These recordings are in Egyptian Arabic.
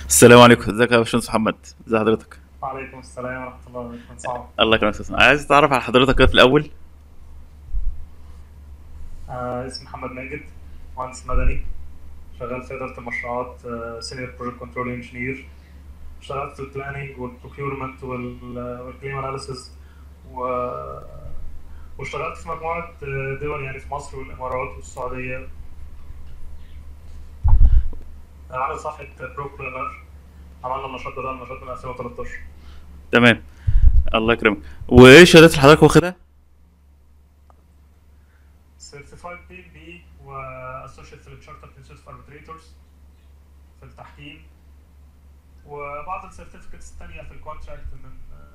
السلام عليكم ازيك يا باشمهندس محمد ازي حضرتك وعليكم السلام ورحمة الله وبركاته صعب الله يكرمك يا أستاذ. عايز اتعرف على حضرتك كده في الاول آه اسمي محمد ماجد مهندس مدني شغال في إدارة المشروعات سينيور بروجكت كنترول انجينير اشتغلت في البلاننج والبروكيورمنت والكليم اناليسيس و واشتغلت في مجموعة آه، دول يعني في مصر والإمارات والسعودية آه، على صفحة برو بلانر عملنا النشاط ده النشاط من 2013 تمام الله يكرمك وايه الشهادات اللي حضرتك واخدها سيرتيفايد بي بي واسوشيت في التشارتر برنسيس اربيتريتورز في التحكيم وبعض السيرتيفيكتس التانية في الكونتراكت من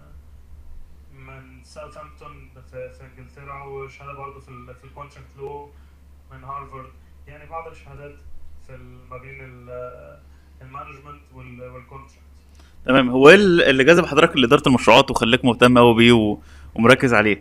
من ساوثهامبتون في, في انجلترا وشهادة برضه في ال في الكونتراكت لو من هارفارد يعني بعض الشهادات في ال- ما بين ال- المانجمنت وال- والكونتراكت تمام هو ايه اللي جذب حضرتك لاداره المشروعات وخلاك مهتم قوي بيه و... ومركز عليه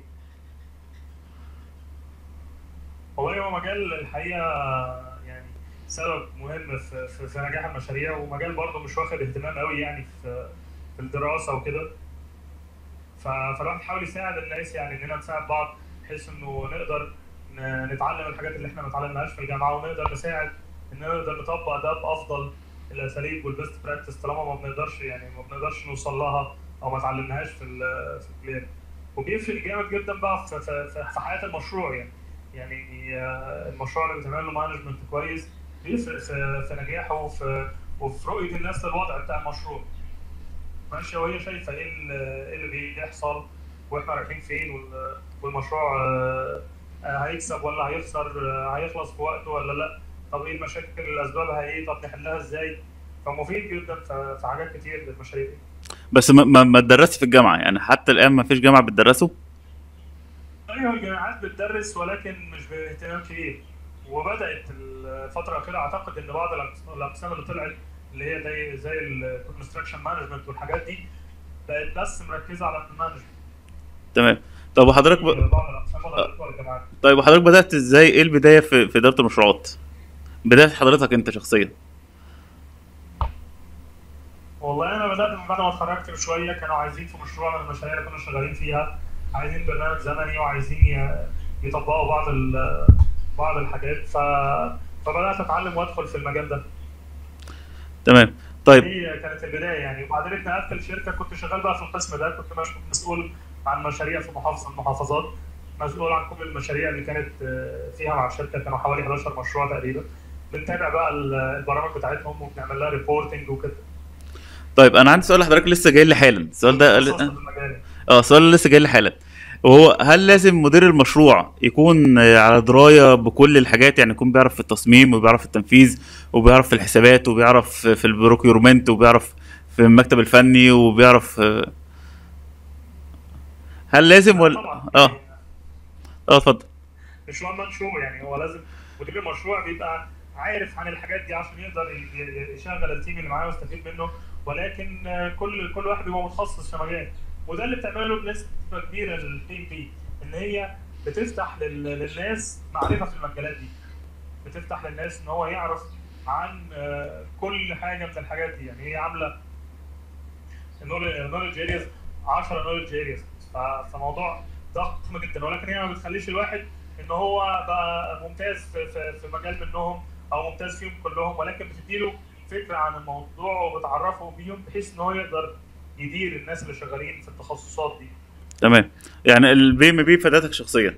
هو هو مجال الحقيقه يعني سبب مهم في, في, في نجاح المشاريع ومجال برضه مش واخد اهتمام قوي يعني في في الدراسه وكده ف- فالواحد بيحاول يساعد الناس يعني اننا نساعد بعض بحيث انه نقدر ن- نتعلم الحاجات اللي احنا ما اتعلمناهاش في الجامعه ونقدر نساعد ان نقدر نطبق ده بافضل الاساليب والبيست براكتس طالما ما بنقدرش يعني ما بنقدرش نوصل لها او ما اتعلمناهاش في ال- في الكليه وبيفرق جامد جدا بقى في, في, في في حياه المشروع يعني يعني آه، المشروع اللي بيتعمل له مانجمنت كويس بيفرق في, في نجاحه وفي وفي رؤيه الناس للوضع بتاع المشروع ماشيه وهي شايفه ايه اللي إيه اللي بيحصل واحنا رايحين فين وال- والمشروع آه، آه، هيكسب ولا هيخسر آه، هيخلص في وقته ولا لا طب ايه المشاكل اللي اسبابها ايه طب نحلها ازاي فمفيد جدا في في حاجات كتير للمشاريع دي بس ما ما, ما تدرسش في الجامعه يعني حتى الان ما فيش جامعه بتدرسه ايوه الجامعات بتدرس ولكن مش باهتمام كبير وبدات الفتره الاخيره اعتقد ان بعض الأقس- الاقسام اللي طلعت اللي هي زي زي الكونستراكشن مانجمنت والحاجات دي بقت بس مركزه على المانجمنت تمام طب وحضرتك ب... بعض الاقسام ولا ولا الجامعات طيب وحضرتك بدات ازاي ايه البدايه في, في اداره المشروعات بدايه حضرتك انت شخصيا والله انا بدات من بعد ما اتخرجت بشويه كانوا عايزين في مشروع من المشاريع اللي كنا شغالين فيها عايزين برنامج زمني وعايزين ي- يطبقوا بعض ال- بعض الحاجات ف فبدات اتعلم وادخل في المجال ده تمام طيب هي كانت البدايه يعني وبعدين اتنقلت لشركه كنت شغال بقى في القسم ده كنت مش- مسؤول عن مشاريع في محافظه من المحافظات مسؤول عن كل المشاريع اللي كانت آه، فيها مع الشركه كانوا حوالي 11 مشروع تقريبا بنتابع بقى ال- البرامج بتاعتهم وبنعمل لها ريبورتنج وكده طيب انا عندي سؤال لحضرتك لسه جاي لي حالا السؤال ده تخصصت في المجال اه السؤال اللي لسه جاي لي حالا وهو هل لازم مدير المشروع يكون آه، على درايه بكل الحاجات يعني يكون بيعرف في التصميم وبيعرف في التنفيذ وبيعرف في الحسابات وبيعرف في البروكيورمنت وبيعرف في المكتب الفني وبيعرف آه، هل لازم ولا طبعا اه اه اتفضل مش وان مان شو يعني هو لازم مدير المشروع بيبقى عارف عن الحاجات دي عشان يقدر ي- ي- يشغل التيم اللي معاه ويستفيد منه ولكن آه، كل كل واحد بيبقى متخصص في مجال وده اللي بتعمله بنسبه كبيره البي بي ان هي بتفتح لل- للناس معرفه في المجالات دي بتفتح للناس ان هو يعرف عن آه، كل حاجه من الحاجات دي يعني هي عامله نولج ارياز 10 نولج ارياز فموضوع ضخم جدا ولكن هي ما بتخليش الواحد ان هو بقى ممتاز في, في, في مجال منهم او ممتاز فيهم كلهم ولكن بتديله فكره عن الموضوع وبتعرفه بيهم بحيث ان هو يقدر يدير الناس اللي شغالين في التخصصات دي تمام يعني البي ام بي فادتك شخصيا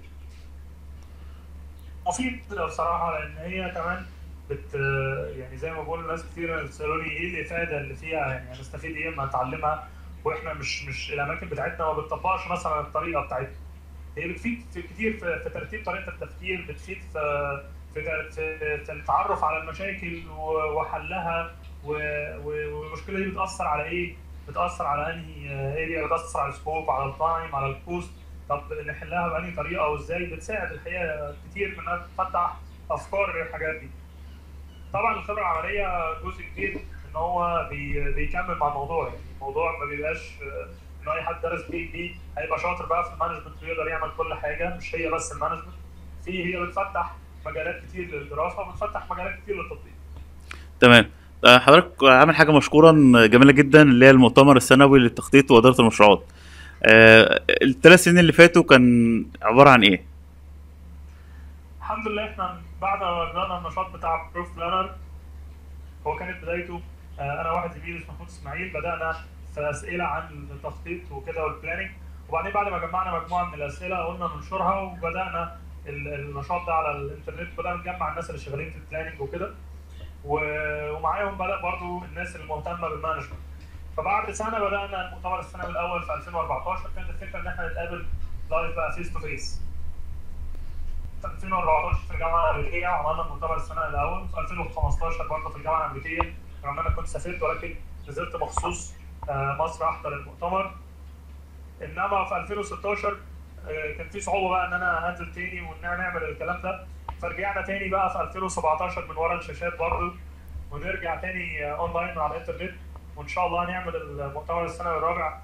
مفيد بصراحه لان هي كمان بت يعني زي ما بقول ناس كتير بيسالوا لي ايه الافاده اللي فيها يعني هنستفيد ايه لما نتعلمها واحنا مش مش الاماكن بتاعتنا ما بتطبقش مثلا الطريقه بتاعتنا هي بتفيد في كتير في, في ترتيب طريقه التفكير بتفيد في في, في, في التعرف على المشاكل و- وحلها و- و- والمشكله دي بتاثر على ايه؟ بتاثر على انهي اريا بتاثر على السكوب على التايم على الكوست طب نحلها بأنهي طريقه او ازاي بتساعد الحقيقه كتير من انها تفتح افكار للحاجات دي طبعا الخبره العمليه جزء كبير ان هو بي بيكمل مع الموضوع يعني الموضوع ما بيبقاش آه، ان اي حد درس بي بي هيبقى شاطر بقى في المانجمنت ويقدر يعمل كل حاجه مش هي بس المانجمنت في هي بتفتح مجالات كتير للدراسه وبتفتح مجالات كتير للتطبيق تمام آه، حضرتك عامل حاجه مشكورا جميله جدا اللي هي المؤتمر السنوي للتخطيط واداره المشروعات آه، الثلاث سنين اللي فاتوا كان عباره عن ايه الحمد لله احنا بعد ما بدأنا النشاط بتاع بروف بلانر هو كانت بدايته آه، انا واحد زميلي اسمه محمود اسماعيل بدأنا في اسئله عن التخطيط وكده والبلاننج وبعدين بعد ما جمعنا مجموعه من الاسئله قلنا ننشرها وبدأنا ال- النشاط ده على الانترنت وبدأنا نجمع الناس اللي شغالين في البلاننج وكده و- ومعاهم بدأ برضو الناس المهتمه بالمانجمنت فبعد سنه بدأنا المؤتمر السنوي الاول في 2014 كانت الفكره ان احنا نتقابل لايف بقى فيس تو فيس في 2014 في الجامعه الامريكيه وعملنا المؤتمر السنه الاول في 2015 برضه في الجامعه الامريكيه رغم ان انا كنت سافرت ولكن نزلت مخصوص آه، مصر احضر المؤتمر انما في 2016 آه، كان في صعوبه بقى ان انا انزل تاني وان انا نعمل الكلام ده فرجعنا تاني بقى في 2017 من ورا الشاشات برضه ونرجع تاني آه، اونلاين على الانترنت وان شاء الله هنعمل المؤتمر السنوي الرابع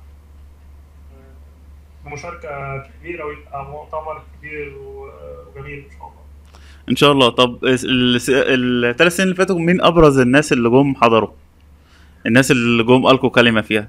بمشاركه كبيره ويبقى مؤتمر كبير و- وجميل ان شاء الله. ان شاء الله طب الثلاث سنين اللي فاتوا مين ابرز الناس اللي جم حضروا الناس اللي جم القوا كلمه فيها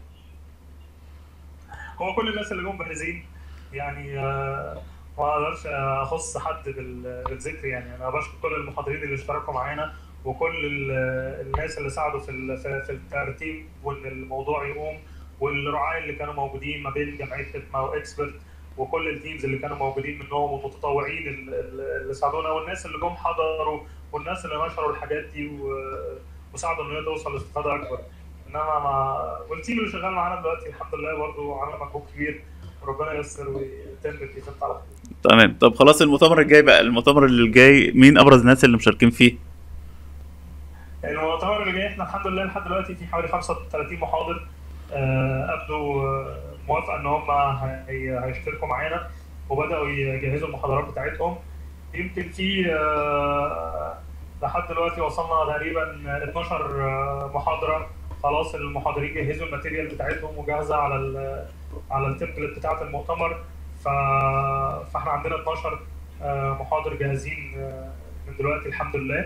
هو كل الناس اللي جم بارزين يعني آه، ما اقدرش اخص حد بال- بالذكر يعني انا بشكر كل المحاضرين اللي اشتركوا معانا وكل ال- الناس اللي ساعدوا في ال- في في الترتيب وان الموضوع يقوم والرعاة اللي كانوا موجودين ما بين جمعيه خدمه واكسبرت وكل التيمز اللي كانوا موجودين منهم والمتطوعين ال- ال- اللي ساعدونا والناس اللي جم حضروا والناس اللي نشروا الحاجات دي و- وساعدوا ان هي توصل لاستفاده اكبر انما ما والتيم اللي شغال معانا دلوقتي الحمد لله برضه عمل مجهود كبير وربنا ييسر ويتم الايفنت على خير. تمام طب خلاص المؤتمر الجاي بقى المؤتمر اللي جاي مين ابرز الناس اللي مشاركين فيه المؤتمر اللي جاي احنا الحمد لله لحد دلوقتي في حوالي 35 محاضر آه، ابدوا آه، موافقه ان هم هي- هيشتركوا معانا وبداوا يجهزوا المحاضرات بتاعتهم يمكن في آه، لحد دلوقتي وصلنا تقريبا 12 آه، محاضره خلاص المحاضرين جهزوا الماتيريال بتاعتهم وجاهزه على ال على التمبلت بتاعت المؤتمر ف... فاحنا عندنا 12 آه، محاضر جاهزين آه، من دلوقتي الحمد لله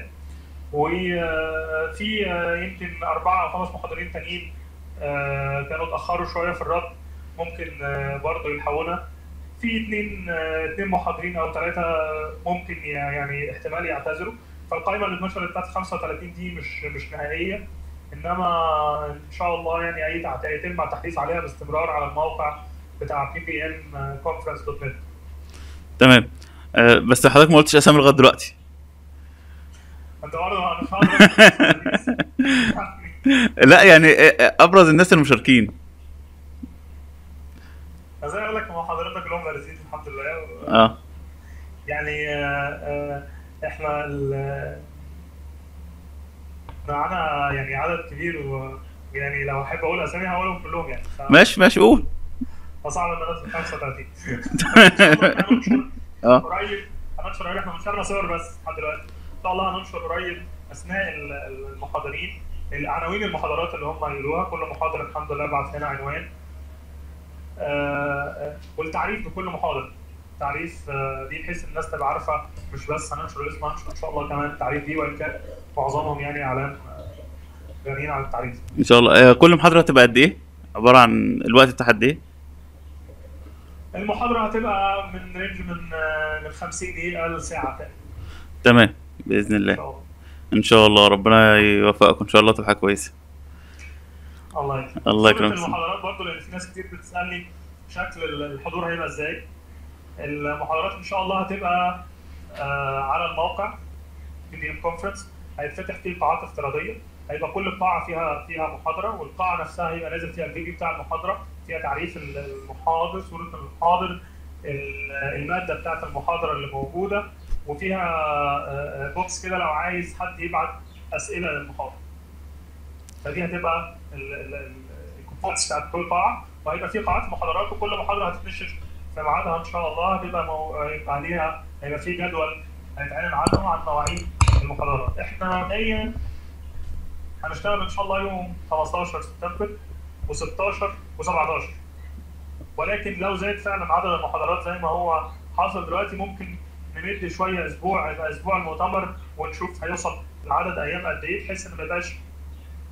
وفي يمكن أربعة أو خمس محاضرين تانيين آه، كانوا اتأخروا شوية في الرد ممكن آه، برضه يلحقونا في اتنين آه، اتنين محاضرين أو ثلاثة ممكن ي- يعني احتمال يعتذروا فالقائمة اللي اتنشرت بتاعت 35 دي مش مش نهائية إنما إن شاء الله يعني أي تعت- يتم التحديث عليها باستمرار على الموقع بتاع بي بي ام كونفرنس دوت نت تمام آه بس حضرتك ما قلتش اسامي لغايه دلوقتي أنت برضه أنا مش هقدر لا يعني آه، ابرز الناس المشاركين زي ما اقول لك محاضرتك كلهم بارزين الحمد لله و- اه يعني آه، آه، احنا ال- معانا يعني عدد كبير و يعني لو احب اقول اسامي هقولهم كلهم يعني ف- ماشي ماشي قول فصعب ان انا 35 هننشر اه قريب هننشر قريب احنا نشرنا صور بس لحد دلوقتي ان شاء الله هننشر قريب اسماء ال- المحاضرين العناوين المحاضرات اللي هم يقولوها كل محاضر الحمد لله بعت لنا عنوان آه، آه، والتعريف بكل محاضر تعريف آه، دي بحيث الناس تبقى عارفه مش بس هننشر الاسم هننشر ان شاء الله كمان التعريف دي وان كان معظمهم يعني اعلام آه، غنيين عن التعريف ان شاء الله آه كل محاضره هتبقى قد ايه عباره عن الوقت بتاعها قد ايه المحاضره هتبقى من رينج من آه، من 50 دقيقه لساعه تقريبا تمام باذن ان الله شاء الله ان شاء الله ربنا يوفقكم ان شاء الله تبقى حاجه كويسه الله يكرمك الله صورة يكرمك. المحاضرات برضه لان في ناس كتير بتسالني شكل الحضور هيبقى ازاي المحاضرات ان شاء الله هتبقى آه، على الموقع بي دي ام كونفرنس هيتفتح فيه قاعات افتراضيه هيبقى كل قاعه فيها فيها محاضره والقاعه نفسها هيبقى نازل فيها الفيديو بتاع المحاضره فيها تعريف المحاضر صوره المحاضر ال- الماده بتاعت المحاضره اللي موجوده وفيها آه، آه، بوكس كده لو عايز حد يبعت اسئله للمحاضر فدي هتبقى الكومبوننتس بتاعت كل قاعه وهيبقى في قاعات محاضرات وكل محاضره هتتنشر في ميعادها ان شاء الله هتبقى مو... هيبقى عليها هيبقى في جدول هيتعلن عنه عن مواعيد المحاضرات احنا مبدئيا هنشتغل ان شاء الله يوم 15 سبتمبر و16 و17 ولكن لو زاد فعلا عدد المحاضرات زي ما هو حاصل دلوقتي ممكن نمد شويه اسبوع يبقى اسبوع المؤتمر ونشوف هيوصل لعدد ايام قد ايه بحيث ان ما يبقاش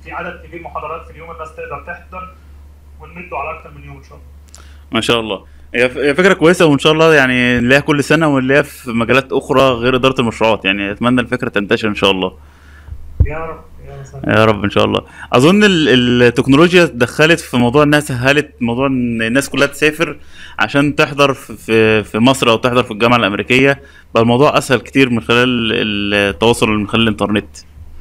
في عدد كبير محاضرات في اليوم الناس تقدر تحضر ونمده على اكتر من يوم ان شاء الله ما شاء الله هي ف- هي فكره كويسه وان شاء الله يعني نلاقيها كل سنه ونلاقيها في مجالات اخرى غير اداره المشروعات يعني اتمنى الفكره تنتشر ان شاء الله يا رب يا مساء يا رب ان شاء الله اظن ال- التكنولوجيا دخلت في موضوع انها سهلت موضوع ان الناس كلها تسافر عشان تحضر في- في في مصر او تحضر في الجامعه الامريكيه بقى الموضوع اسهل كتير من خلال التواصل من خلال الانترنت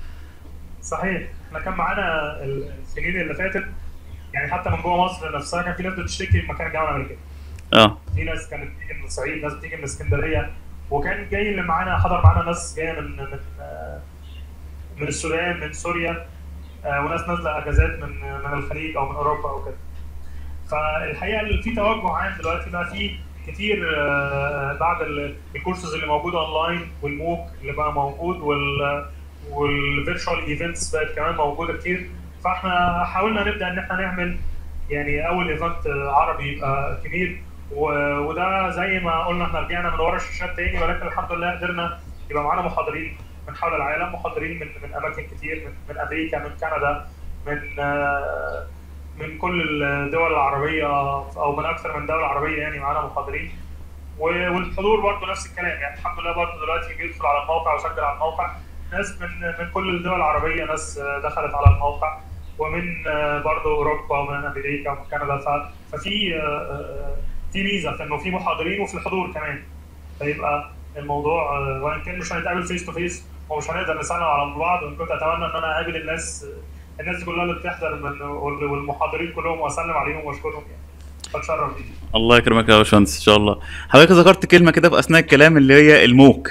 صحيح احنا كان معانا السنين اللي فاتت يعني حتى من جوه مصر نفسها كان في ناس بتشتكي من مكان الجامعه الامريكيه اه في ناس كانت بتيجي من الصعيد ناس بتيجي من اسكندريه وكان جاي اللي معانا حضر معانا ناس جايه من من آه، من السودان من سوريا آه، وناس نازله اجازات من من الخليج او من اوروبا او كده فالحقيقه اللي في توجه عام دلوقتي بقى في كتير آه، بعد ال- الكورسز اللي موجوده اونلاين والموك اللي بقى موجود وال والفيرتشوال ايفنتس بقت كمان موجوده كتير فاحنا حاولنا نبدا ان احنا نعمل يعني اول ايفنت عربي يبقى كبير و- وده زي ما قلنا احنا رجعنا من ورا الشاشات تاني ولكن الحمد لله قدرنا يبقى معانا محاضرين من حول العالم محاضرين من من اماكن كتير من, من امريكا من كندا من آه، من كل الدول العربيه او من اكثر من دوله عربيه يعني معانا محاضرين و- والحضور برضه نفس الكلام يعني الحمد لله برضه دلوقتي بيدخل على الموقع وسجل على الموقع ناس من من كل الدول العربيه ناس آه، دخلت على الموقع ومن آه، برضه اوروبا ومن امريكا ومن كندا ف- ففي آه، آه، في ميزه في انه في محاضرين وفي الحضور كمان فيبقى الموضوع آه، وان كان مش هنتقابل فيس تو فيس ومش هنقدر نسلم على بعض وان كنت اتمنى ان انا اقابل الناس الناس دي كلها اللي بتحضر من وال- والمحاضرين كلهم واسلم عليهم واشكرهم يعني بتشرف بيهم الله يكرمك يا باشمهندس ان شاء الله حضرتك ذكرت كلمه كده في اثناء الكلام اللي هي الموك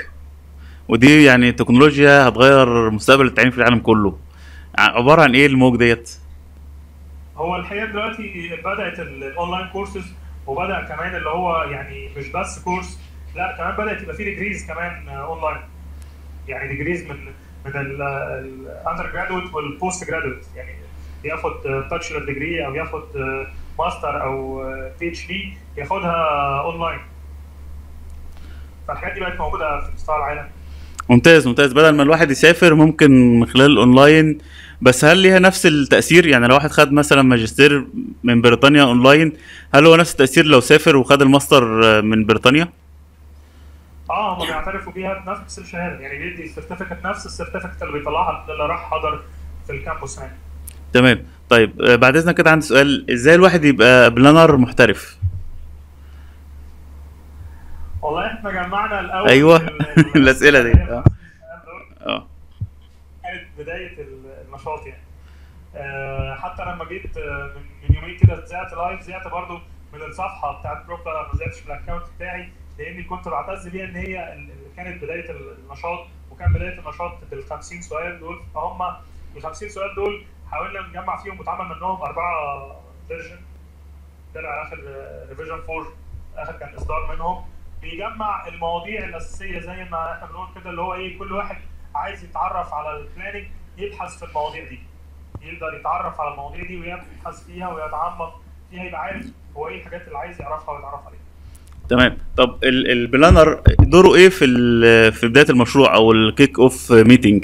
ودي يعني تكنولوجيا هتغير مستقبل التعليم في العالم كله ع- عباره عن ايه الموك ديت هو الحقيقه دلوقتي بدات ال- الاونلاين كورسز وبدا كمان اللي هو يعني مش بس كورس لا كمان بدات يبقى فيه ديجريز كمان آه، اونلاين يعني ديجريز من من الاندر جرادويت والبوست جرادويت يعني ياخد باتشلر ديجري او ياخد ماستر او بي اتش دي ياخدها اونلاين فالحاجات دي بقت موجوده في مستوى العالم ممتاز ممتاز بدل ما الواحد يسافر ممكن من خلال الاونلاين بس هل ليها نفس التأثير يعني لو واحد خد مثلا ماجستير من بريطانيا اونلاين هل هو نفس التأثير لو سافر وخد الماستر من بريطانيا؟ اه هم بيعترفوا بيها بنفس الشهاده يعني بيدي السيرتيفيكت نفس السيرتيفيكت اللي بيطلعها اللي راح حضر في الكامبوس هناك تمام طيب آه، بعد اذنك كده عندي سؤال ازاي الواحد يبقى بلانر محترف؟ والله احنا جمعنا الاول أيوة، ال- ال- الأسئلة دي. آه. اه كانت بدايه ال- النشاط يعني آه، حتى لما جيت آه، من من يومين كده طلعت لايف زعت برضو من الصفحه بتاعت بروك انا ما زعتش في الاكونت بتاعي لاني كنت بعتز بيها ان هي ال- اللي كانت بدايه النشاط وكان بدايه النشاط بال 50 سؤال دول فهم ال 50 سؤال دول حاولنا نجمع فيهم واتعمل منهم اربعه فيرجن طلع اخر ريفيجن 4 اخر كان اصدار منهم بيجمع المواضيع الاساسيه زي ما احنا بنقول كده اللي هو ايه كل واحد عايز يتعرف على البلاننج يبحث في المواضيع دي يقدر يتعرف على المواضيع دي ويبحث فيها ويتعمق فيها يبقى عارف هو ايه الحاجات اللي عايز يعرفها ويتعرف عليها تمام طب ال- البلانر دوره ايه في ال- في بدايه المشروع او الكيك اوف ميتنج؟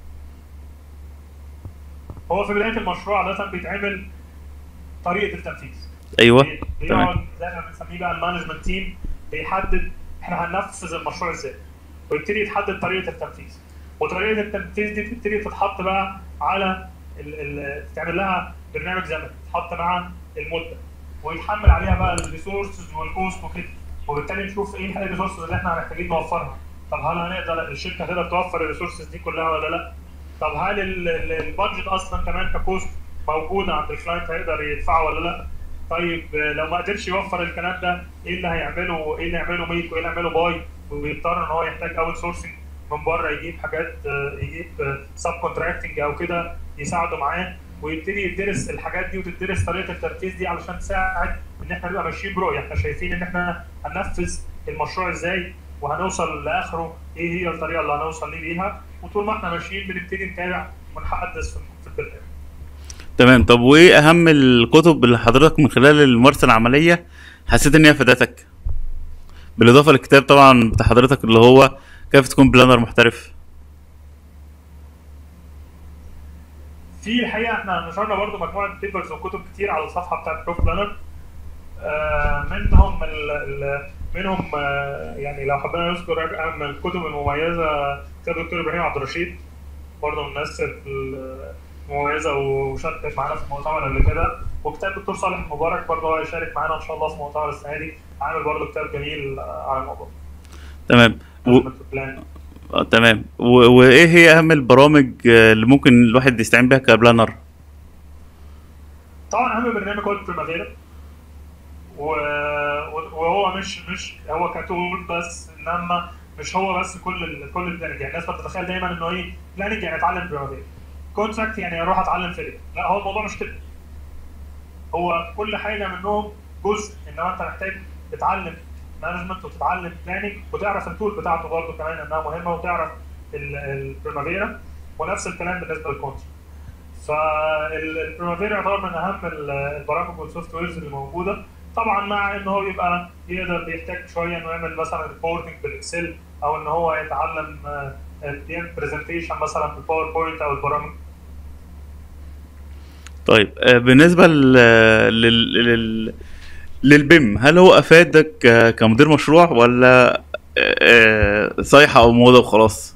هو في بدايه المشروع عاده بيتعمل طريقه التنفيذ ايوه بي- تمام بيقعد زي ما بنسميه بقى المانجمنت تيم بيحدد احنا هننفذ المشروع ازاي ويبتدي يتحدد طريقه التنفيذ وطريقه التنفيذ دي بتبتدي تتحط بقى على ال ال تعمل لها برنامج زمني تتحط مع المده ويتحمل عليها بقى الريسورسز والكوست وكده وبالتالي نشوف ايه الريسورسز اللي احنا محتاجين نوفرها طب هل هنقدر الشركه تقدر توفر الريسورسز دي كلها ولا لا طب هل ال- ال- البادجت اصلا كمان ككوست موجوده عند الكلاينت هيقدر يدفعه ولا لا طيب آه، لو ما قدرش يوفر الكلام ده ايه اللي هيعمله ايه اللي هيعمله ميك وايه اللي هيعمله باي وبيضطر ان هو يحتاج اوت سورسنج من بره يجيب حاجات آه، يجيب سب كونتراكتنج او كده يساعده معاه ويبتدي يدرس الحاجات دي وتدرس طريقه التنفيذ دي علشان تساعد ان احنا نبقى ماشيين برؤيه احنا شايفين ان احنا هننفذ المشروع ازاي وهنوصل لاخره ايه هي الطريقه اللي هنوصل ليه بيها وطول ما احنا ماشيين بنبتدي نتابع ونحدث في في البرنامج تمام طب وايه اهم الكتب اللي حضرتك من خلال الممارسه العمليه حسيت ان هي فادتك بالاضافه للكتاب طبعا بتاع حضرتك اللي هو كيف تكون بلانر محترف في الحقيقه احنا نشرنا برضو مجموعه بيبرز وكتب كتير على الصفحه بتاعت بروف بلانر آه، منهم ال ال منهم آه، يعني لو حبينا نذكر اهم الكتب المميزه كتاب الدكتور ابراهيم عبد الرشيد برضه من الناس المميزه وشاركت معانا في المؤتمر قبل كده وكتاب الدكتور صالح مبارك برضه هو هيشارك معانا ان شاء الله في مؤتمر السنه دي عامل برضه كتاب جميل آه، على الموضوع تمام و... أزمة البلان. آه، تمام و... وايه هي اهم البرامج آه، اللي ممكن الواحد يستعين بيها كبلانر طبعا اهم برنامج هو البريمافيرا و- وهو مش مش هو كتول بس انما مش هو بس كل ال كل البلاننج يعني الناس بتتخيل دايما انه ايه بلاننج يعني اتعلم بريمافيرا كونتراكت يعني اروح اتعلم فيلم لا هو الموضوع مش كده هو كل حاجه منهم جزء انما انت محتاج تتعلم مانجمنت وتتعلم بلاننج وتعرف التول بتاعته برضه كمان انها مهمه وتعرف البريمافيرا ونفس الكلام بالنسبه للكونتراكت فالبريمافيرا يعتبر من اهم ال- البرامج والسوفت ويرز اللي موجوده طبعا مع ان هو بيبقى يقدر بيحتاج شويه انه يعمل مثلا ريبورتنج بالاكسل او ان هو يتعلم آه، يعمل برزنتيشن مثلا بالباوربوينت او البرامج طيب آه، بالنسبه لل... لل... لل... للبيم هل هو افادك آه، كمدير مشروع ولا آه، صيحه او موضه وخلاص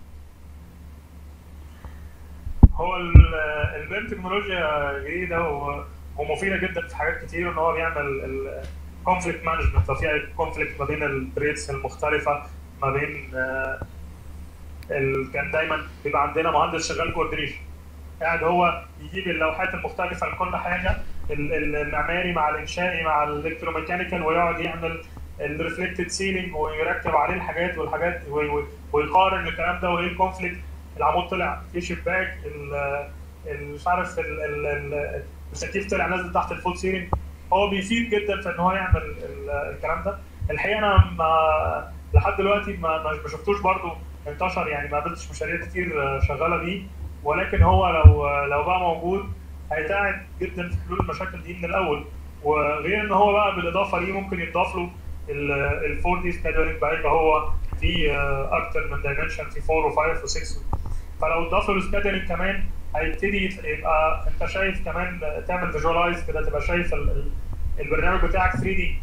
هو ال- البيم تكنولوجيا جديده و- ومفيده جدا في حاجات كتير ان هو بيعمل الكونفليكت مانجمنت لو في كونفليكت ما بين البريدز المختلفه ما بين آه، ال- كان دايما بيبقى عندنا مهندس شغال كوردينيشن قاعد هو يجيب اللوحات المختلفه لكل حاجه ال- ال- المعماري مع الانشائي مع الالكتروميكانيكال ويقعد يعمل الريفلكتد سيلينج ويركب عليه الحاجات والحاجات وي- وي- ويقارن الكلام ده وايه الكونفليكت العمود طلع في شباك ال- ال- مش عارف ال- ال- ال- التكييف طلع نازل تحت الفول سيلينج هو بيفيد جدا في ان هو يعمل ال- الكلام ده الحقيقه انا ما لحد دلوقتي ما ما ما شفتوش برضو انتشر يعني ما قابلتش مشاريع كتير شغاله بيه ولكن هو لو لو بقى موجود هيساعد جدا في حلول المشاكل دي من الاول وغير ان هو بقى بالاضافه ليه ممكن يضاف له ال 4 دي سكادولينج بقى يبقى هو في آه، اكتر من دايمنشن في 4 و5 و6 فلو اضاف له السكادولينج كمان هيبتدي يت- يبقى انت شايف كمان تعمل فيجوالايز كده تبقى شايف ال- ال- البرنامج بتاعك 3 دي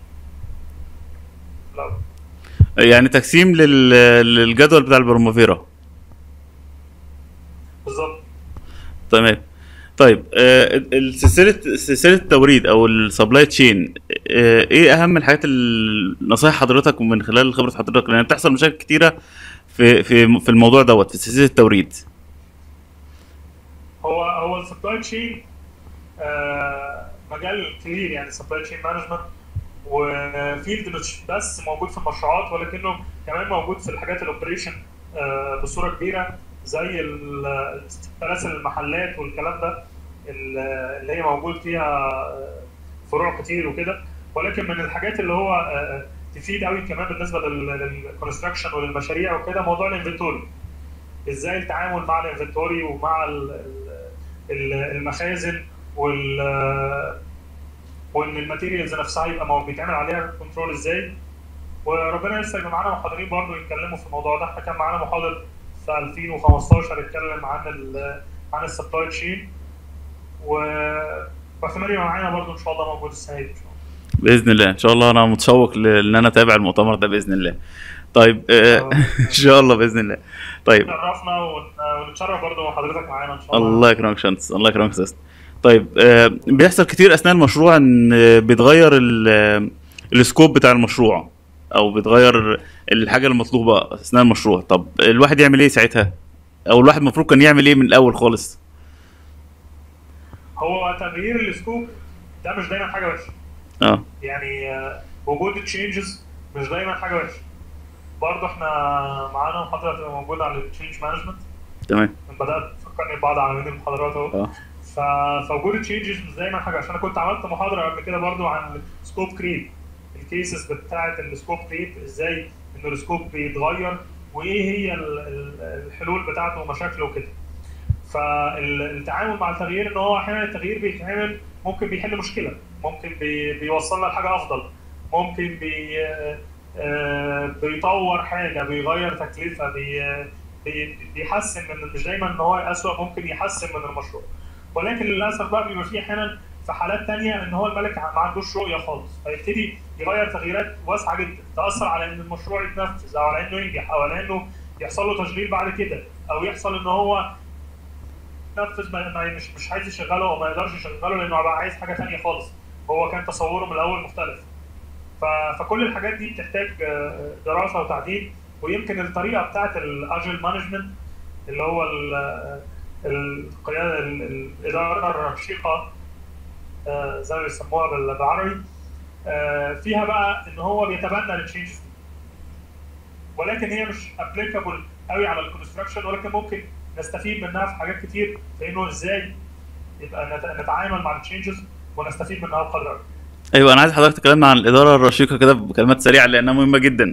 لو يعني تقسيم لل... للجدول بتاع البروموفيرا بالظبط تمام طيب آه، السلسله سلسله التوريد او السبلاي تشين ايه اهم الحاجات ال- نصايح حضرتك من خلال خبره حضرتك لان بتحصل مشاكل كتيره في في في الموضوع دوت في سلسله التوريد هو هو السبلاي تشين مجال كبير يعني سبلاي تشين مانجمنت وفيلد مش بس موجود في المشروعات ولكنه كمان موجود في الحاجات الاوبريشن آه، بصوره كبيره زي ال- سلاسل المحلات والكلام ده ال- اللي هي موجود فيها آه، فروع كتير وكده ولكن من الحاجات اللي هو آه، تفيد قوي كمان بالنسبه للكونستراكشن وللمشاريع وكده موضوع الانفنتوري ازاي التعامل مع الانفنتوري ومع ال- ال- ال- المخازن وال وان الماتيريالز نفسها يبقى مو- بيتعمل عليها كنترول ازاي وربنا يسر يبقى معانا محاضرين برضه يتكلموا في الموضوع ده احنا كان معانا محاضر في 2015 اتكلم عن ال عن السبلاي تشين و واحتمال يبقى معانا برضه ان شاء الله موجود السنه دي ان شاء الله باذن الله ان شاء الله انا متشوق ل- ان انا اتابع المؤتمر ده باذن الله طيب آه، ان شاء الله باذن الله طيب شرفنا ون- ونتشرف برضه مع حضرتك معانا ان شاء الله الله يكرمك شانس الله يكرمك سيست طيب آه، بيحصل كتير اثناء المشروع ان آه، بيتغير ال- آه، السكوب بتاع المشروع او بيتغير الحاجه المطلوبه اثناء المشروع طب الواحد يعمل ايه ساعتها او الواحد المفروض كان يعمل ايه من الاول خالص هو تغيير السكوب ده مش دايما حاجه وحشه اه يعني آه، وجود التشينجز مش دايما حاجه وحشه برضه احنا معانا محاضره هتبقى موجوده على التشينج مانجمنت تمام بدات تفكرني ببعض عناوين المحاضرات اهو اه ف- فوجود التشينجز مش دايما حاجه عشان انا كنت عملت محاضره قبل كده برضو عن السكوب كريب الكيسز بتاعه السكوب كريب ازاي ان السكوب بيتغير وايه هي ال- ال- الحلول بتاعته ومشاكله وكده فالتعامل مع التغيير ان هو احيانا التغيير بيتعمل ممكن بيحل مشكله ممكن بي بيوصلنا لحاجه افضل ممكن بي آه، بيطور حاجه بيغير تكلفه بي بي- بيحسن من مش دايما ان هو اسوء ممكن يحسن من المشروع ولكن للاسف بقى بيبقى فيه احيانا في حالات تانية ان هو الملك ما عندوش رؤيه خالص فيبتدي يغير تغييرات واسعه جدا تاثر على ان المشروع يتنفذ او على انه ينجح او على انه يحصل له تشغيل بعد كده او يحصل ان هو ينفذ ما ما- مش مش عايز يشغله او ما يقدرش يشغله لانه بقى عايز حاجه تانية خالص هو كان تصوره من الاول مختلف ف- فكل الحاجات دي بتحتاج آه، دراسه وتعديل ويمكن الطريقه بتاعت الاجل مانجمنت اللي هو ال- القياده ال- الاداره الرشيقه آه، زي ما بيسموها بال- بالعربي آه، فيها بقى ان هو بيتبنى التشينجز ولكن هي مش ابليكابل قوي على الكونستراكشن ولكن ممكن نستفيد منها في حاجات كتير في انه ازاي يبقى نت- نتعامل مع التشينجز ونستفيد منها بقدر ايوه انا عايز حضرتك تكلمنا عن الاداره الرشيقه كده بكلمات سريعه لانها مهمه جدا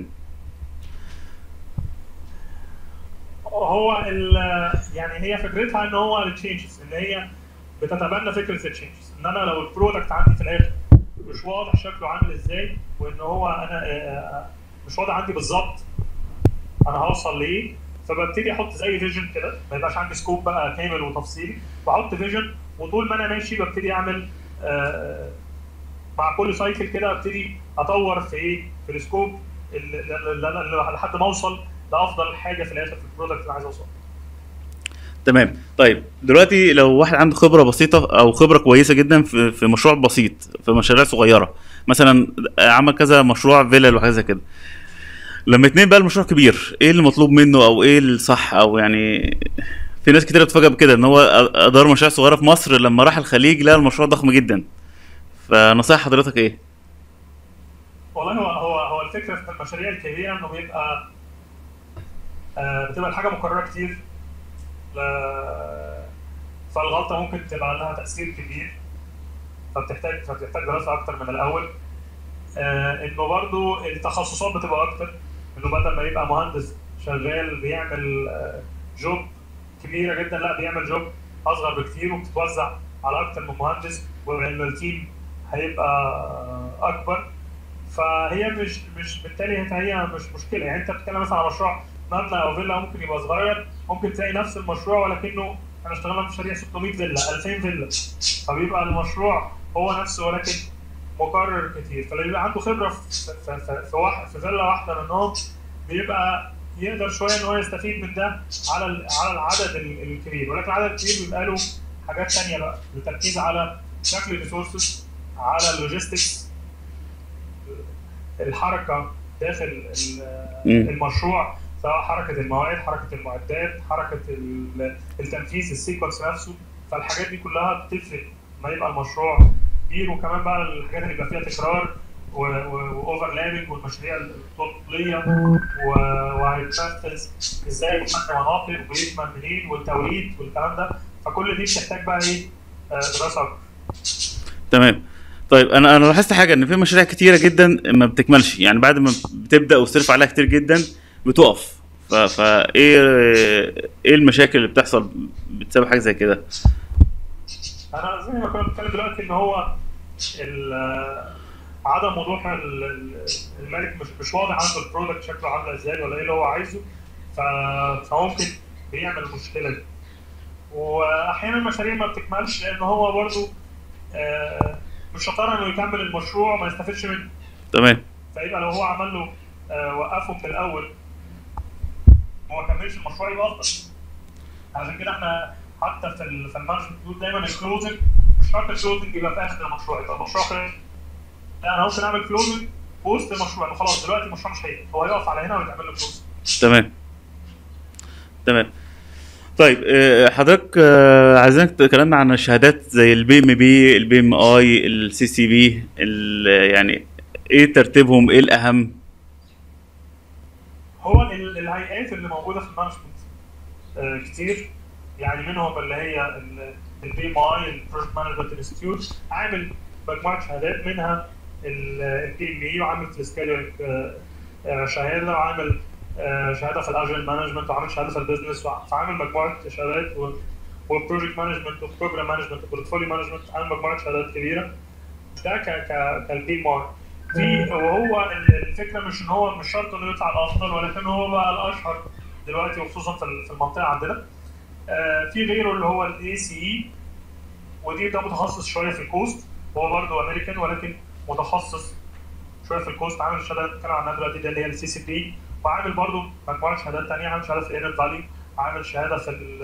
هو ال- يعني هي فكرتها ان هو التشينجز ان هي بتتبنى فكره التشينجز ان انا لو البرودكت عندي في الاخر مش واضح شكله عامل ازاي وان هو انا آه، آه، مش واضح عندي بالظبط انا هوصل لايه فببتدي احط زي فيجن كده ما يبقاش عندي سكوب بقى كامل وتفصيلي بحط فيجن وطول ما انا ماشي ببتدي اعمل آه، مع كل سايكل كده ابتدي اطور في ايه في السكوب اللي- اللي- اللي- اللي- لحد ما اوصل لافضل حاجه في الاخر في البرودكت اللي انا عايز اوصل تمام طيب دلوقتي لو واحد عنده خبره بسيطه او خبره كويسه جدا في في مشروع بسيط في مشاريع صغيره مثلا عمل كذا مشروع فيلل وحاجه زي كده لما اتنين بقى المشروع كبير ايه اللي مطلوب منه او ايه الصح او يعني في ناس كتير بتفاجئ بكده ان هو ادار مشاريع صغيره في مصر لما راح الخليج لقى المشروع ضخم جدا فنصيحه حضرتك ايه والله هو هو هو الفكره في المشاريع الكبيره انه بيبقى آه، بتبقى الحاجه مكرره كتير ل- فالغلطه ممكن تبقى لها تاثير كبير فبتحتاج فبتحتاج دراسه اكتر من الاول آه، انه برضو التخصصات بتبقى اكتر انه بدل ما يبقى مهندس شغال بيعمل آه، جوب كبيره جدا لا بيعمل جوب اصغر بكتير وبتتوزع على اكتر من مهندس وان التيم هيبقى آه، اكبر فهي مش مش بالتالي هي مش مشكله يعني انت بتتكلم مثلا على مشروع مبنى او فيلا ممكن يبقى صغير ممكن تلاقي نفس المشروع ولكنه احنا اشتغلنا في مشاريع 600 فيلا 2000 فيلا فبيبقى المشروع هو نفسه ولكن مكرر كتير فاللي بيبقى عنده خبره في في في, في, واحد في فيلا واحده منهم بيبقى يقدر شويه ان هو يستفيد من ده على ال- على العدد ال- الكبير ولكن العدد الكبير بيبقى له حاجات تانية بقى التركيز على شكل الريسورسز على اللوجيستكس الحركه داخل ال- مم. المشروع سواء حركه المواد حركه المعدات حركه ال- التنفيذ السيكونس نفسه فالحاجات دي كلها بتفرق ما يبقى المشروع كبير وكمان بقى الحاجات اللي بيبقى فيها تكرار واوفرلابنج والمشاريع الطوليه و- وهيتنفذ ازاي يتمنى مناطق ويشمل منين والتوريد والكلام ده فكل دي بتحتاج بقى ايه آه، دراسه اكتر تمام طيب انا انا لاحظت حاجه ان في مشاريع كتيره جدا ما بتكملش يعني بعد ما بتبدا وتصرف عليها كتير جدا بتقف ف... فا ايه ايه المشاكل اللي بتحصل بسبب حاجه زي كده انا زي ما كنا بنتكلم دلوقتي ان هو ال- عدم وضوح ال- ال- الملك مش مش واضح عنده البرودكت شكله عامل ازاي ولا ايه اللي هو عايزه ف- فممكن بيعمل المشكله دي واحيانا المشاريع ما بتكملش لان هو برضو آه، مش شطار انه يكمل المشروع وما يستفدش منه تمام فيبقى لو هو عمل له آه، وقفه من الاول وما كملش المشروع يبقى افضل عشان كده احنا حتى في ال في المانجمنت بنقول دايما الكلوزنج مش شرط الكلوزنج يبقى في اخر المشروع يبقى المشروع خلص لا انا ممكن اعمل كلوزنج في وسط المشروع إنه خلاص دلوقتي المشروع مش هيقف هو هيقف على هنا ويتعمل له كلوزنج تمام تمام طيب آه، حضرتك آه، عايزينك تكلمنا عن الشهادات زي البي ام بي البي ام اي السي سي بي يعني ايه ترتيبهم ايه الاهم هو ال- الهيئات اللي موجوده في المانجمنت آه، كتير يعني منهم اللي هي البي ام اي البروجكت مانجمنت انستيتيوت عامل مجموعه شهادات منها البي ام اي وعامل في السكيلينج شهاده وعامل آه، شهاده في الاجل مانجمنت وعامل شهاده في البيزنس فعامل مجموعه شهادات وبروجكت مانجمنت وبروجرام مانجمنت وبورتفوليو مانجمنت عامل مجموعه شهادات كبيره ده ك ك كالبي ام اي في وهو ال- الفكره مش ان هو مش شرط انه يطلع الافضل ولكن هو بقى الاشهر دلوقتي وخصوصا في ال- في المنطقه عندنا آه، في غيره اللي هو الاي سي اي ودي ده متخصص شويه في الكوست هو برضه امريكان ولكن متخصص شويه في الكوست عامل شهاده بتكلم عنها دلوقتي دي اللي هي السي سي بي وعامل برضه مجموعه شهادات تانية عامل شهاده في الايرن فالي عامل شهاده في ال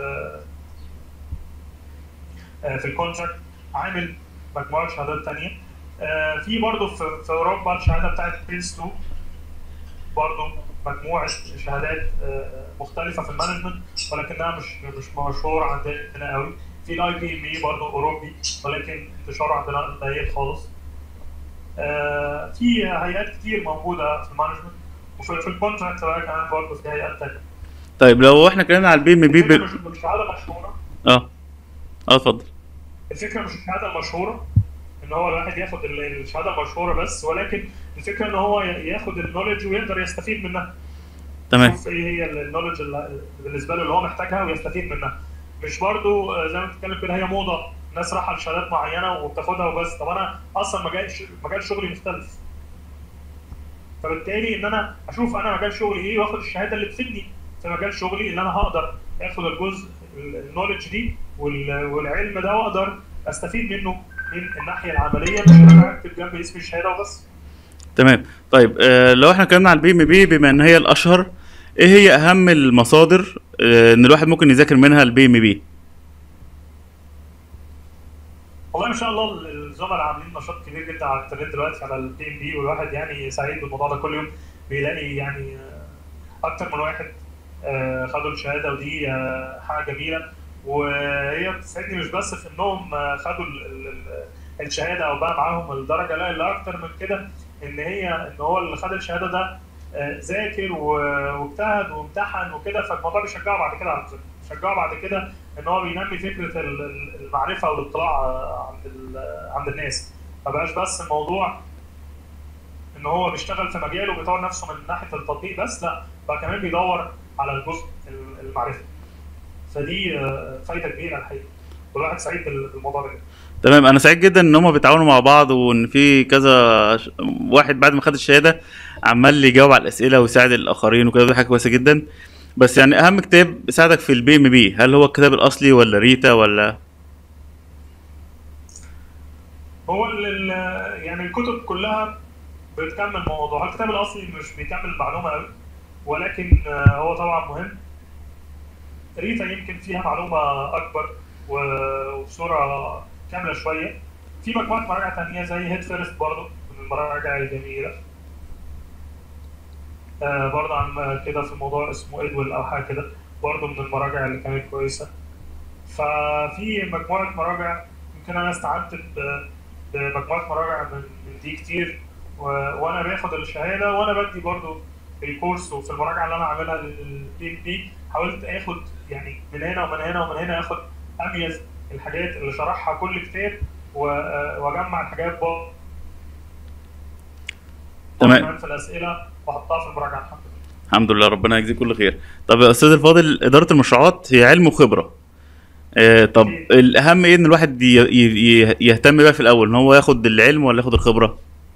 آه، في الكونتراكت عامل مجموعه شهادات تانية آه، في برضه في, في اوروبا الشهاده بتاعت بيلز 2 برضه مجموعه شهادات آه، مختلفه في المانجمنت ولكنها مش مش مشهوره عندنا قوي في الاي بي ام اي برضه اوروبي ولكن انتشاره عندنا قليل خالص آه، في هيئات كتير موجوده في المانجمنت وفي في الكونتراكت بقى كمان برضه في هيئات تانية طيب لو احنا اتكلمنا على البي ام بي الفكره ب... مش مش شهاده مشهوره اه اه اتفضل الفكره مش الشهاده المشهوره ان هو الواحد ياخد ال- الشهاده المشهوره بس ولكن الفكره ان هو ي- ياخد النولج ويقدر يستفيد منها تمام يشوف ايه هي النولج اللي بالنسبه له اللي هو محتاجها ويستفيد منها مش برضو آه، زي ما بتتكلم كده هي موضه الناس رايحه لشهادات معينه وبتاخدها وبس طب انا اصلا مجال ش- مجال شغلي مختلف فبالتالي ان انا اشوف انا مجال شغلي ايه واخد الشهاده اللي تفيدني في مجال شغلي اللي انا هقدر اخد الجزء النولج دي وال- والعلم ده واقدر استفيد منه من الناحيه العمليه مش ان انا اكتب جنب اسم الشهاده وبس تمام طيب آه لو احنا اتكلمنا على البي ام بي بما ان هي الاشهر ايه هي اهم المصادر آه ان الواحد ممكن يذاكر منها البي ام بي والله ما شاء الله الزملاء عاملين نشاط كبير جدا على الانترنت دلوقتي على البي ام بي والواحد يعني سعيد بالموضوع ده كل يوم بيلاقي يعني آه، اكتر من واحد آه، خدوا الشهاده ودي آه، حاجه جميله وهي بتسعدني مش بس في انهم آه، خدوا ال- ال- ال- الشهاده او بقى معاهم الدرجه لا اللي اكتر من كده ان هي ان هو اللي خد الشهاده ده آه، ذاكر و- واجتهد وامتحن وكده فالموضوع بيشجعه بعد كده على فكره بيشجعه بعد كده ان هو بينمي فكره ال- ال- المعرفه والاطلاع آه، عند ال- عند الناس ما بقاش بس الموضوع ان هو بيشتغل في مجاله وبيطور نفسه من ناحيه التطبيق بس لا بقى كمان بيدور على الجزء ال- المعرفي فدي آه، فايده كبيره الحقيقه والواحد سعيد بال- بالموضوع ده تمام انا سعيد جدا ان هم بيتعاونوا مع بعض وان في كذا ش- واحد بعد ما خد الشهاده عمال يجاوب على الاسئله ويساعد الاخرين وكده دي حاجه كويسه جدا بس يعني اهم كتاب ساعدك في البي ام بي هل هو الكتاب الاصلي ولا ريتا ولا هو ال- ال- يعني الكتب كلها بتكمل موضوع الكتاب الاصلي مش بيكمل المعلومه قوي ولكن آه، هو طبعا مهم ريتا يمكن فيها معلومه اكبر و- وبصوره كامله شويه في مجموعه مراجع تانية زي هيد فيرست برضه من المراجع الجميله آه، برضه عن كده في موضوع اسمه ادول او حاجه كده برضه من المراجع اللي كانت كويسه ففي مجموعه مراجع يمكن انا استعنت ب- بمجموعه مراجع من من دي كتير و... وانا باخد الشهاده وانا بدي برضو الكورس وفي المراجعه اللي انا عاملها للبي بي حاولت اخد يعني من هنا ومن هنا ومن هنا اخد اميز الحاجات اللي شرحها كل كتاب و... واجمع الحاجات برضه تمام. كمان في الاسئله واحطها في المراجعه الحمد لله الحمد لله ربنا يجزيك كل خير طب يا استاذ الفاضل اداره المشروعات هي علم وخبره آه طب الاهم ايه ان الواحد ي- ي- ي- يهتم بقى في الاول ان هو ياخد العلم ولا ياخد الخبره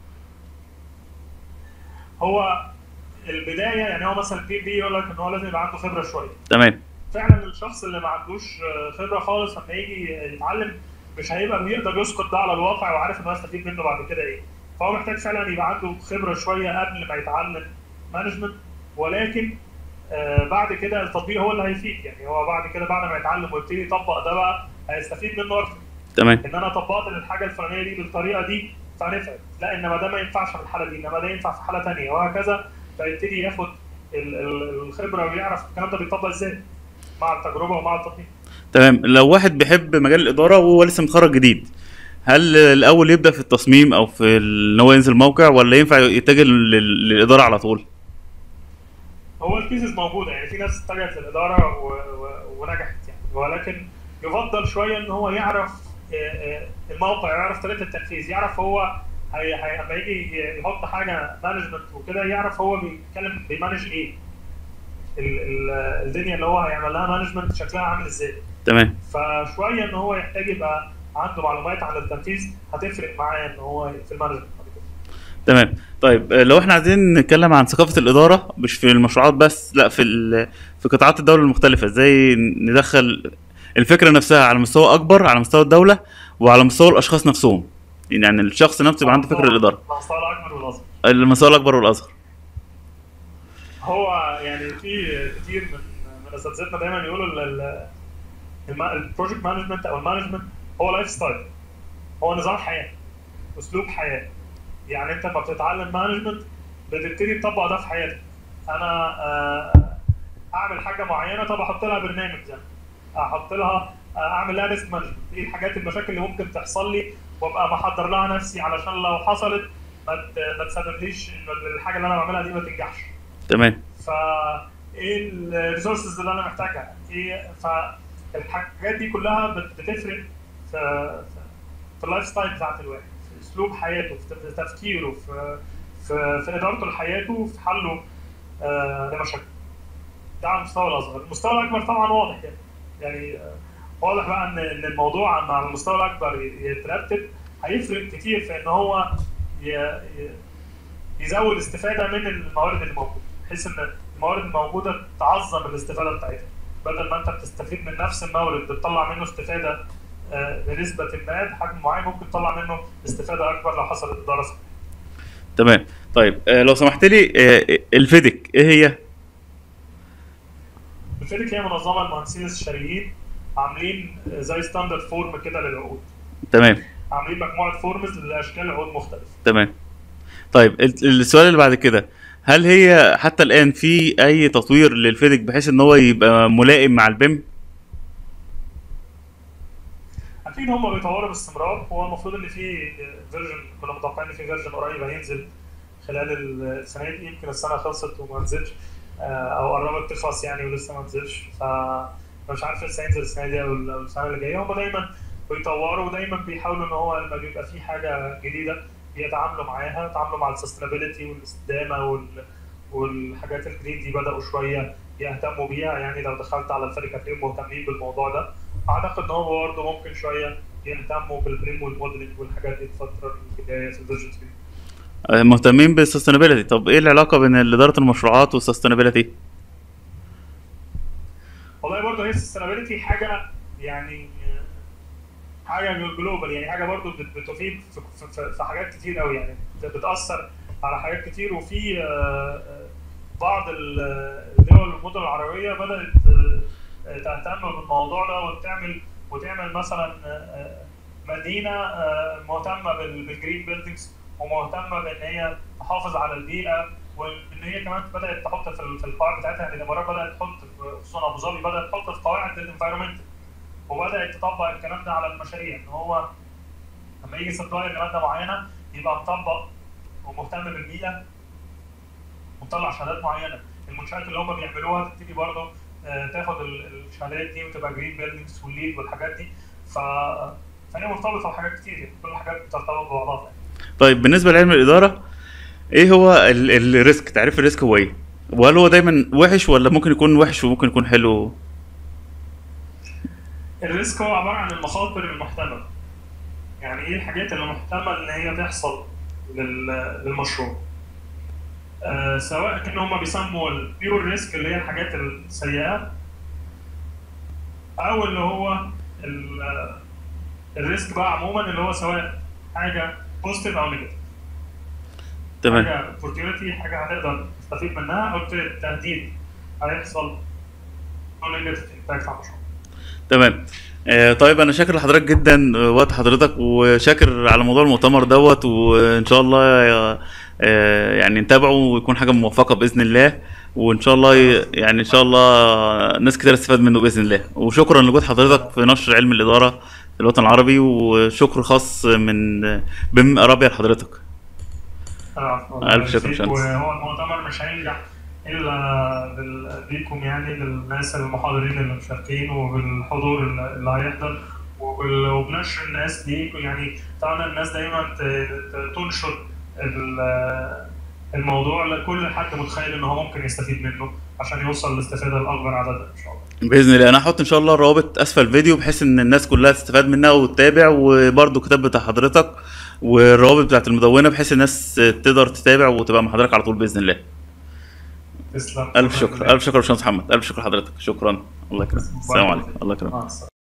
هو البدايه يعني هو مثلا البي بي يقول لك ان هو لازم يبقى عنده خبره شويه تمام فعلا الشخص اللي ما عندوش خبره خالص لما يجي يتعلم مش هيبقى بيقدر يسقط ده على الواقع وعارف انه هيستفيد منه بعد كده ايه فهو محتاج فعلا يبقى عنده خبره شويه قبل ما يتعلم مانجمنت ولكن آه بعد كده التطبيق هو اللي هيفيد يعني هو بعد كده بعد ما يتعلم ويبتدي يطبق ده بقى هيستفيد منه اكتر تمام ان انا طبقت الحاجه الفلانيه دي بالطريقه دي فنفعت لا انما ده ما ينفعش في الحاله دي انما ده ينفع في حاله ثانيه وهكذا فيبتدي ياخد ال- ال- الخبره ويعرف الكلام ده بيطبق ازاي مع التجربه ومع التطبيق تمام لو واحد بيحب مجال الاداره وهو لسه متخرج جديد هل الاول يبدا في التصميم او في ان هو ينزل موقع ولا ينفع يتجه لل- للاداره على طول هو الكيسز موجوده يعني في ناس اتجهت للاداره و... و... ونجحت يعني ولكن يفضل شويه ان هو يعرف آه، آه، الموقع يعرف طريقه التنفيذ يعرف هو هي... هي... لما يجي يحط حاجه مانجمنت وكده يعرف هو بيتكلم بيمانج ايه ال... ال... الدنيا اللي هو هيعمل لها مانجمنت شكلها عامل ازاي تمام فشويه ان هو يحتاج يبقى عنده معلومات عن التنفيذ هتفرق معاه ان هو في المانجمنت بعد كده. تمام طيب آه، لو احنا عايزين نتكلم عن ثقافه الاداره مش في المشروعات بس لا في ال- في قطاعات الدوله المختلفه ازاي ندخل الفكره نفسها على مستوى اكبر على مستوى الدوله وعلى مستوى الاشخاص نفسهم يعني الشخص نفسه يبقى عنده فكره الاداره المستوى الاكبر والاصغر المستوى الاكبر والاصغر هو يعني في كتير من من اساتذتنا دايما يقولوا البروجكت مانجمنت او المانجمنت هو لايف ستايل هو نظام حياه اسلوب حياه يعني انت لما بتتعلم مانجمنت بتبتدي تطبق ده في حياتك انا آه، اعمل حاجه معينه طب احط لها برنامج ده احط لها آه، اعمل لها ريسك مانجمنت ايه الحاجات المشاكل اللي ممكن تحصل لي وابقى محضر لها نفسي علشان لو حصلت ما ت- ما تسببليش ان الحاجه اللي انا بعملها دي ما تنجحش تمام فايه الريسورسز اللي انا محتاجها ايه فالحاجات دي كلها بت- بتفرق في في- في اللايف ستايل بتاعت الواحد في اسلوب حياته في تف- تفكيره في في, في ادارته لحياته في حله آه لمشاكل ده على المستوى الاصغر المستوى الاكبر طبعا واضح يعني يعني آه، واضح بقى ان ان الموضوع مع المستوى الاكبر يترتب هيفرق كتير في ان هو ي- ي- يزود استفاده من الموارد اللي موجوده بحيث ان الموارد الموجوده تعظم الاستفاده بتاعتها بدل ما انت بتستفيد من نفس المورد بتطلع منه استفاده آه، بنسبه ما بحجم معين ممكن تطلع منه استفاده اكبر لو حصلت اداره صح. تمام طيب آه، لو سمحت لي آه، الفيديك ايه هي الفيديك هي منظمه المهندسين الاستشاريين عاملين زي ستاندرد فورم كده للعقود تمام عاملين مجموعه فورمز لاشكال عقود مختلفه تمام طيب ال- السؤال اللي بعد كده هل هي حتى الان في اي تطوير للفيديك بحيث ان هو يبقى ملائم مع البيم اكيد هم بيطوروا باستمرار هو المفروض ان في فيرجن كنا متوقعين ان في فيرجن قريب هينزل خلال السنه دي يمكن السنه خلصت وما نزلش آه، او قربت تخلص يعني ولسه ما نزلش ف مش عارف لسه هينزل السنه دي او أو السنه اللي جايه هم دايما بيطوروا ودايما بيحاولوا ان هو لما بيبقى في حاجه جديده بيتعاملوا معاها يتعاملوا مع السستينابيلتي والاستدامه وال... والحاجات الجرين دي بداوا شويه يهتموا بيها يعني لو دخلت على الفريق هتلاقيهم مهتمين بالموضوع ده اعتقد ان هو برضه ممكن شويه يهتموا بالبريم والموديلنج والحاجات دي الفتره اللي جايه في الفيرجن 3 آه، مهتمين بالسستينابيلتي طب ايه العلاقه بين اداره المشروعات والسستينابيلتي والله برضه هي السستينابيلتي حاجه يعني حاجه جلوبال يعني حاجه برضه بت- بتفيد في, في, في, في حاجات كتير قوي يعني بتاثر على حاجات كتير وفي آه، آه، بعض ال- الدول والمدن العربيه بدات آه، تهتم بالموضوع ده وتعمل وتعمل مثلا آه، آه، مدينه آه، مهتمه بال- بالجرين بيلدينجز ومهتمه بان هي تحافظ على البيئه وان هي كمان بدات تحط في ال- في القواعد بتاعتها يعني الامارات بدات تحط في- خصوصا ابو ظبي بدات تحط في قواعد الانفايرمنت وبدات تطبق الكلام ده على المشاريع ان هو لما يجي سبلاير لماده معينه يبقى مطبق ومهتم بالبيئه ومطلع شهادات معينه المنشات اللي هم بيعملوها تبتدي برضه آه، تاخد ال- الشهادات دي وتبقى جرين بيلدينجز والليد والحاجات دي ف فهي مرتبطه بحاجات كتير يعني كل الحاجات بترتبط ببعضها يعني. طيب بالنسبه لعلم الاداره ايه هو ال- الريسك تعريف الريسك هو ايه وهل هو دايما وحش ولا ممكن يكون وحش وممكن يكون حلو الريسك هو عباره عن المخاطر المحتمله يعني ايه الحاجات اللي محتمل ان هي تحصل لل- للمشروع آه سواء كان هم بيسموا البيور ريسك اللي هي الحاجات السيئه او اللي هو ال- آه، الريسك بقى عموما اللي هو سواء حاجه بوزيتيف او نيجاتيف تمام حاجه opportunity حاجه هتقدر تستفيد منها او تهديد هيحصل نيجاتيف امباكت على المشروع تمام آه، طيب انا شاكر لحضرتك جدا آه، وقت حضرتك وشاكر على موضوع المؤتمر دوت وان شاء الله آه، آه، يعني نتابعه ويكون حاجه موفقه باذن الله وان شاء الله ي- يعني ان شاء الله ناس كتير تستفاد منه باذن الله وشكرا لوجود حضرتك في نشر علم الاداره في الوطن العربي وشكر خاص من بم ارابيا لحضرتك آه، ألف شكر فيك، شمس. وهو المؤتمر مش هينجح الا بال- بيكم يعني للناس المحاضرين اللي مشاركين وبالحضور اللي اللي هيحضر وبال- وبنشر الناس دي يعني طبعا الناس دايما ت- ت- تنشر ال- الموضوع لكل حد متخيل ان هو ممكن يستفيد منه عشان يوصل للاستفاده لاكبر عدد ان شاء الله. باذن الله انا هحط ان شاء الله الروابط اسفل الفيديو بحيث ان الناس كلها تستفاد منها وتتابع وبرده كتاب بتاع حضرتك والروابط بتاعت المدونه بحيث الناس تقدر تتابع وتبقى مع حضرتك على طول باذن الله تسلم الف شكر الف شكر يا باشمهندس محمد الف شكر لحضرتك شكرا الله يكرمك السلام عليكم الله يكرمك مع السلامه